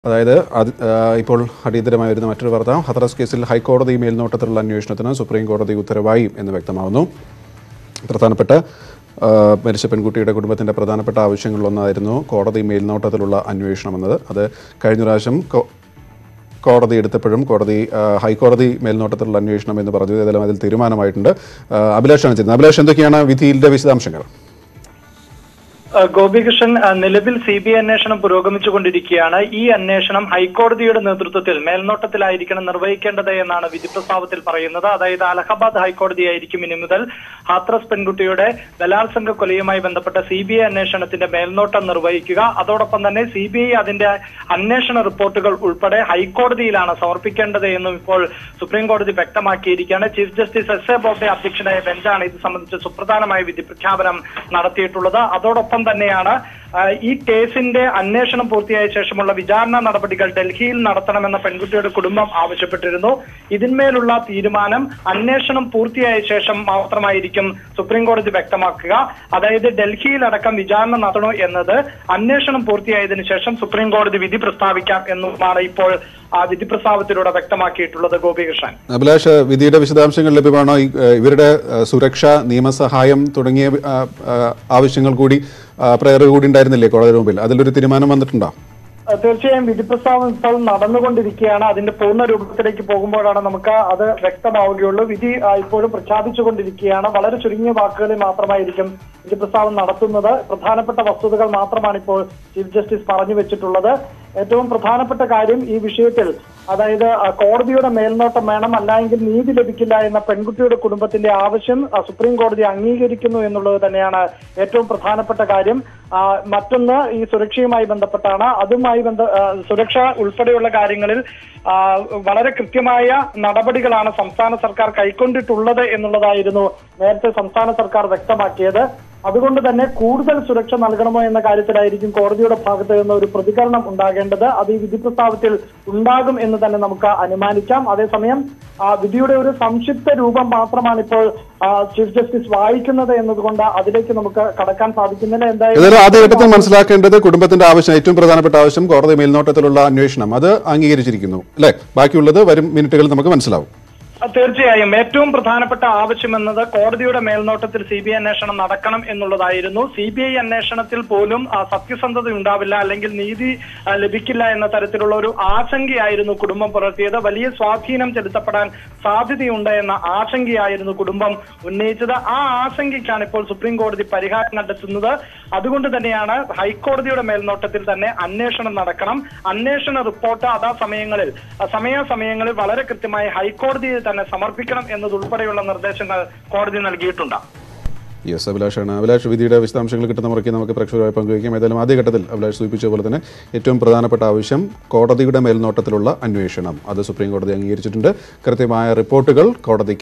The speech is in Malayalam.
അതായത് അത് ആ, ഇപ്പോൾ അടിയന്തരമായി വരുന്ന മറ്റൊരു വാർത്ത ഹത്രസ് കേസിൽ ഹൈക്കോടതി മേൽനോട്ടത്തിലുള്ള അന്വേഷണത്തിന് സുപ്രീം കോടതി ഉത്തരവായി എന്ന് വ്യക്തമാവുന്നു പ്രധാനപ്പെട്ട ആ, മരിച്ച പെൺകുട്ടിയുടെ കുടുംബത്തിന്റെ പ്രധാനപ്പെട്ട ആവശ്യങ്ങളിലൊന്നായിരുന്നു കോടതി മേൽനോട്ടത്തിലുള്ള അന്വേഷണം എന്നത് അത് കഴിഞ്ഞ പ്രാവശ്യം കോ- കോടതി എടുത്തപ്പോഴും കോടതി ആ, ഹൈക്കോടതി മേൽനോട്ടത്തിലുള്ള അന്വേഷണം എന്ന് പറഞ്ഞു ഏതായാലും അതിൽ തീരുമാനമായിട്ടുണ്ട് ആ, അഭിലാഷാണ് ചെയ്യുന്നത് അഭിലാഷ് എന്തൊക്കെയാണ് വിധിയുടെ വിശദാംശങ്ങൾ ഏഹ് ഗോപികൃഷ്ണൻ ഏഹ് നിലവിൽ സി ബി ഐ അന്വേഷണം പുരോഗമിച്ചുകൊണ്ടിരിക്കുകയാണ് ഈ അന്വേഷണം ഹൈക്കോടതിയുടെ നേതൃത്വത്തിൽ മേൽനോട്ടത്തിലായിരിക്കണം നിർവഹിക്കേണ്ടത് എന്നാണ് വിധി പ്രസ്താവത്തിൽ പറയുന്നത് അതായത് അലഹബാദ് ഹൈക്കോടതിയായിരിക്കും ഇനി മുതൽ ഹാത്രസ് പെൺകുട്ടിയുടെ ബലാത്സംഗ കൊലയുമായി ബന്ധപ്പെട്ട സി ബി ഐ അന്വേഷണത്തിന്റെ മേൽനോട്ടം നിർവഹിക്കുക അതോടൊപ്പം തന്നെ സി ബി ഐ അതിന്റെ അന്വേഷണ റിപ്പോർട്ടുകൾ ഉൾപ്പെടെ ഹൈക്കോടതിയിലാണ് സമർപ്പിക്കേണ്ടത് എന്നും ഇപ്പോൾ സുപ്രീം കോടതി വ്യക്തമാക്കിയിരിക്കുകയാണ് chief justice S A Bobde അധ്യക്ഷനായ ബെഞ്ചാണ് ഇത് സംബന്ധിച്ച് സുപ്രധാനമായ വിധി പ്രഖ്യാപനം നടത്തിയിട്ടുള്ളത് അതോടൊപ്പം തന്നെയാണ് ആ, ഈ കേസിന്റെ അന്വേഷണം പൂർത്തിയായ ശേഷമുള്ള വിചാരണ നടപടികൾ ഡൽഹിയിൽ നടത്തണമെന്ന പെൺകുട്ടിയുടെ കുടുംബം ആവശ്യപ്പെട്ടിരുന്നു ഇതിന്മേലുള്ള തീരുമാനം അന്വേഷണം പൂർത്തിയായ ശേഷം മാത്രമായിരിക്കും സുപ്രീം കോടതി വ്യക്തമാക്കുക അതായത് ഡൽഹിയിലടക്കം വിചാരണ നടത്തണോ എന്നത് അന്വേഷണം പൂർത്തിയായതിനു ശേഷം സുപ്രീം കോടതി വിധി പ്രസ്താവിക്കാം എന്നുമാണ് ഇപ്പോൾ ആ വിധി പ്രസ്താവത്തിലൂടെ വ്യക്തമാക്കിയിട്ടുള്ളത് ഗോപികൃഷ്ണൻ അഭിലാഷ് വിധിയുടെ വിശദാംശങ്ങൾ ലഭ്യമാണോ ഈ, ഏഹ്, ഇവരുടെ ഏഹ്, സുരക്ഷ നിയമസഹായം തുടങ്ങിയ ആ, ആ, ആവശ്യങ്ങൾ കൂടി പ്രയർ കൂടി ഉണ്ടായിരുന്നില്ലേ കോടതി മുമ്പിൽ അതിലൊരു തീരുമാനം വന്നിട്ടുണ്ടോ അഹ് തീർച്ചയായും വിധി പ്രസ്താവന ഇപ്പോൾ നടന്നുകൊണ്ടിരിക്കുകയാണ് അതിന്റെ പൂർണ്ണ രൂപത്തിലേക്ക് പോകുമ്പോഴാണ് നമുക്ക് അത് വ്യക്തമാവുകയുള്ളൂ വിധി അഹ് ഇപ്പോഴും പ്രഖ്യാപിച്ചുകൊണ്ടിരിക്കുകയാണ് വളരെ ചുരുങ്ങിയ വാക്കുകളിൽ മാത്രമായിരിക്കും വിധി പ്രസ്താവന നടത്തുന്നത് പ്രധാനപ്പെട്ട വസ്തുതകൾ മാത്രമാണ് ഇപ്പോൾ ചീഫ് ജസ്റ്റിസ് പറഞ്ഞു വെച്ചിട്ടുള്ളത് ഏറ്റവും പ്രധാനപ്പെട്ട കാര്യം ഈ വിഷയത്തിൽ അതായത് അഹ് കോടതിയുടെ മേൽനോട്ടം വേണം അല്ലെങ്കിൽ നീതി ലഭിക്കില്ല എന്ന പെൺകുട്ടിയുടെ കുടുംബത്തിന്റെ ആവശ്യം അഹ് സുപ്രീം കോടതി അംഗീകരിക്കുന്നു എന്നുള്ളത് തന്നെയാണ് ഏറ്റവും പ്രധാനപ്പെട്ട കാര്യം ആ, മറ്റൊന്ന് ഈ സുരക്ഷയുമായി ബന്ധപ്പെട്ടാണ് അതുമായി ബന്ധ ആ, സുരക്ഷ ഉൾപ്പെടെയുള്ള കാര്യങ്ങളിൽ ആ, വളരെ കൃത്യമായ നടപടികളാണ് സംസ്ഥാന സർക്കാർ കൈക്കൊണ്ടിട്ടുള്ളത് എന്നുള്ളതായിരുന്നു നേരത്തെ സംസ്ഥാന സർക്കാർ വ്യക്തമാക്കിയത് അതുകൊണ്ട് തന്നെ കൂടുതൽ സുരക്ഷ നൽകണമോ എന്ന കാര്യത്തിലായിരിക്കും കോടതിയുടെ ഭാഗത്ത് നിന്ന് ഒരു പ്രതികരണം ഉണ്ടാകേണ്ടത് അത് ഈ വിധി പ്രസ്താവത്തിൽ ഉണ്ടാകും എന്ന് തന്നെ നമുക്ക് അനുമാനിക്കാം അതേസമയം ആ വിധിയുടെ ഒരു സംക്ഷിപ്ത രൂപം മാത്രമാണ് ഇപ്പോൾ ആ, ചീഫ് ജസ്റ്റിസ് വായിക്കുന്നത് എന്നതുകൊണ്ട് അതിലേക്ക് നമുക്ക് കടക്കാൻ സാധിക്കുന്നില്ല ഏതായാലും എന്തായാലും ആദ്യഘട്ടത്തിൽ മനസ്സിലാക്കേണ്ടത് കുടുംബത്തിന്റെ ആവശ്യം ഏറ്റവും പ്രധാനപ്പെട്ട ആവശ്യം കോടതി മേൽനോട്ടത്തിലുള്ള അന്വേഷണം അത് അംഗീകരിച്ചിരിക്കുന്നു അല്ലെ ബാക്കിയുള്ളത് വരും മിനിറ്റുകളിൽ നമുക്ക് മനസ്സിലാവും തീർച്ചയായും ഏറ്റവും പ്രധാനപ്പെട്ട ആവശ്യം എന്നത് കോടതിയുടെ മേൽനോട്ടത്തിൽ സി ബി ഐ അന്വേഷണം നടക്കണം എന്നുള്ളതായിരുന്നു സി ബി ഐ അന്വേഷണത്തിൽ പോലും ആ, സത്യസന്ധത ഉണ്ടാവില്ല അല്ലെങ്കിൽ നീതി ആ, ലഭിക്കില്ല എന്ന തരത്തിലുള്ള ഒരു ആശങ്കയായിരുന്നു കുടുംബം പുലർത്തിയത് വലിയ സ്വാധീനം ചെലുത്തപ്പെടാൻ സാധ്യതയുണ്ട് എന്ന ആശങ്കയായിരുന്നു കുടുംബം ഉന്നയിച്ചത് ആ ആശങ്കയ്ക്കാണ് ഇപ്പോൾ സുപ്രീം കോടതി പരിഹാരം കണ്ടെത്തുന്നത് അതുകൊണ്ട് തന്നെയാണ് ഹൈക്കോടതിയുടെ മേൽനോട്ടത്തിൽ തന്നെ അന്വേഷണം നടക്കണം അന്വേഷണ റിപ്പോർട്ട് അതാ സമയങ്ങളിൽ ആ, സമയാസമയങ്ങളിൽ വളരെ കൃത്യമായി ഹൈക്കോടതിയിൽ തന്നെ സമർപ്പിക്കണം എന്നതുൾപ്പെടെയുള്ള നിർദ്ദേശങ്ങൾ കോടതി നൽകിയിട്ടുണ്ട് യെസ് അഭിലാഷാണ് അഭിലാഷ് വിധിയുടെ വിശദാംശങ്ങൾ കിട്ടുന്ന മുറയ്ക്ക് നമുക്ക് പ്രേക്ഷകരുമായി പങ്കുവയ്ക്കാം ഏതായാലും ആദ്യഘട്ടത്തിൽ അഭിലാഷ് സൂചിപ്പിച്ച പോലെ തന്നെ ഏറ്റവും പ്രധാനപ്പെട്ട ആവശ്യം കോടതിയുടെ മേൽനോട്ടത്തിലുള്ള അന്വേഷണം അത് സുപ്രീം കോടതി അംഗീകരിച്ചിട്ടുണ്ട് കൃത്യമായ റിപ്പോർട്ടുകൾ കോടതിക്ക്